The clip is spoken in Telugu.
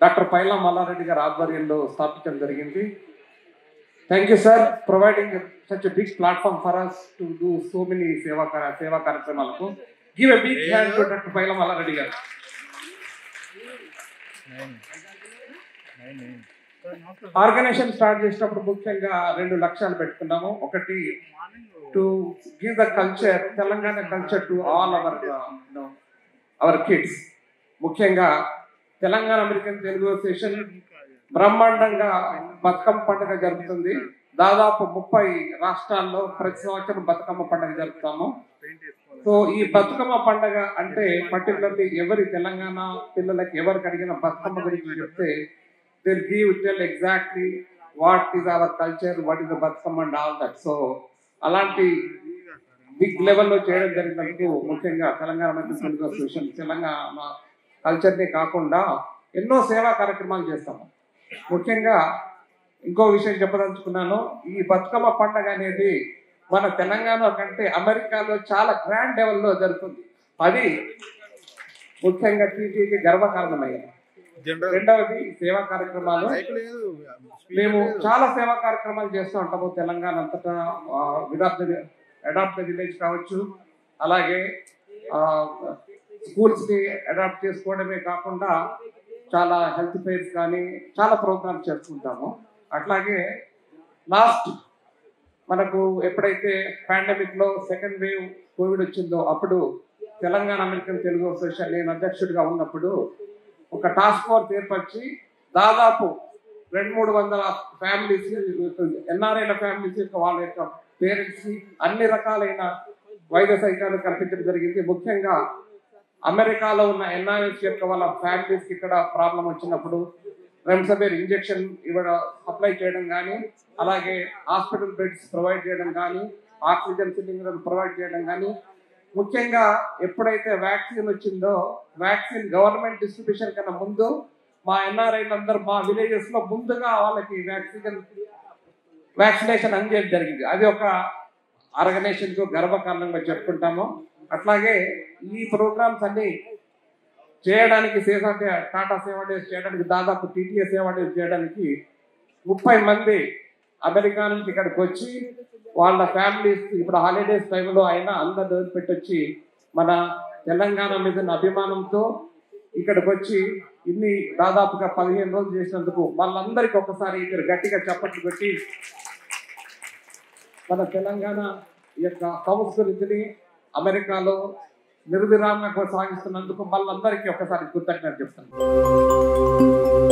డాక్టర్ పైలా మల్లారెడ్డి గారి ఆధ్వర్యంలో స్థాపించడం జరిగింది thank you sir providing such big platform for us to do so many సేవా కా- సేవా కార్యక్రమాలకు give a big hand to doctor Paila Mallareddy garu organisation start చేసినప్పుడు ముఖ్యంగా రెండు లక్ష్యాలు పెట్టుకున్నాము ఒకటి to give the culture Telangana culture to all our our kids ముఖ్యంగా తెలంగాణ అమెరికన్ తెలుగు అసోసియేషన్ బ్రహ్మాండంగా బతుకమ్మ పండుగ జరుగుతుంది దాదాపు ముప్పై రాష్ట్రాల్లో ప్రతి సంవత్సరం బతుకమ్మ పండుగ జరుపుతాము సో ఈ బతుకమ్మ పండుగ అంటే పర్టికులర్లీ ఎవరి తెలంగాణ పిల్లలకి ఎవరికి అడిగిన బతుకమ్మ గురించి చెప్తే దిల్ give tell exactly what is our culture what is the Bathukamma and all that so అలాంటి బిగ్ లెవెల్లో చేయడం జరిగినందుకు ముఖ్యంగా తెలంగాణ మెడికల్ తెలుగు అసోసియేషన్ తెలంగాణ కల్చర్ని కాకుండా ఎన్నో సేవా కార్యక్రమాలు చేస్తాము ముఖ్యంగా ఇంకో విషయం చెప్పదలుచుకున్నాను ఈ బతుకమ్మ పండుగ అనేది మన తెలంగాణ కంటే అమెరికాలో చాలా గ్రాండ్ లెవెల్లో జరుగుతుంది అది ముఖ్యంగా టీటీకి గర్వకారణమయ్యాయి రెండవది సేవా కార్యక్రమాలు మేము చాలా సేవా కార్యక్రమాలు చేస్తూ ఉంటాము తెలంగాణ అంతటా విడాప్ట్ అడాప్ట్ విలేజ్ కావచ్చు అలాగే స్కూల్స్ ని అడాప్ట్ చేసుకోవడమే కాకుండా చాలా హెల్త్ ఫెయిర్స్ కానీ చాలా ప్రోగ్రామ్స్ చేస్తుంటాము అట్లాగే లాస్ట్ మనకు ఎప్పుడైతే పాండమిక్ లో సెకండ్ వేవ్ కోవిడ్ వచ్చిందో అప్పుడు తెలంగాణ అమెరికన్ తెలుగు అసోసియేషన్ నేను అధ్యక్షుడిగా ఉన్నప్పుడు ఒక టాస్క్ ఫోర్స్ ఏర్పరిచి దాదాపు రెండు మూడు వందల ఫ్యామిలీస్ ఎన్ఆర్ఐల ఫ్యామిలీస్ యొక్క వాళ్ళ యొక్క పేరెంట్స్ అన్ని రకాలైన వైద్య సైకాలు కల్పించడం జరిగింది ముఖ్యంగా అమెరికాలో ఉన్న ఎన్ఆర్ఎస్ యొక్క వాళ్ళ ఫ్యామిలీస్ ఇక్కడ ప్రాబ్లం వచ్చినప్పుడు రెమ్సబేర్ ఇంజెక్షన్ ఇవ్వడం అప్లై చేయడం కానీ అలాగే హాస్పిటల్ బెడ్స్ ప్రొవైడ్ చేయడం కానీ ఆక్సిజన్ సిలిండర్ ప్రొవైడ్ చేయడం కానీ ముఖ్యంగా ఎప్పుడైతే వ్యాక్సిన్ వచ్చిందో వ్యాక్సిన్ గవర్నమెంట్ డిస్ట్రిబ్యూషన్ కన్నా ముందు మా ఎన్ఆర్ఐలు అందరూ మా విలేజెస్ లో ముందుగా వాళ్ళకి వ్యాక్సిన్ వ్యాక్సినేషన్ అందేది జరిగింది అది ఒక ఆర్గనైజేషన్ కు గర్వకారణంగా చెప్పుకుంటాము అట్లాగే ఈ ప్రోగ్రామ్స్ అన్ని చేయడానికి సేవా టాటా సేవా డేస్ చేయడానికి దాదాపు టీటీఏ సేవా డేస్ చేయడానికి ముప్పై మంది అమెరికా నుంచి ఇక్కడికి వచ్చి వాళ్ళ ఫ్యామిలీస్ ఇప్పుడు హాలిడేస్ టైంలో అయినా అందరు వదిలిపెట్టి వచ్చి మన తెలంగాణ మీద ఉన్న అభిమానంతో ఇక్కడికి వచ్చి ఇన్ని దాదాపుగా పదిహేను రోజులు చేసినందుకు వాళ్ళందరికీ ఒకసారి మీరు గట్టిగా చప్పట్లు పెట్టి మన తెలంగాణ యొక్క సంస్కృతిని అమెరికాలో నిర్విరామంగా సాగిస్తున్నందుకు వాళ్ళందరికీ ఒకసారి కృతజ్ఞత చెప్తాను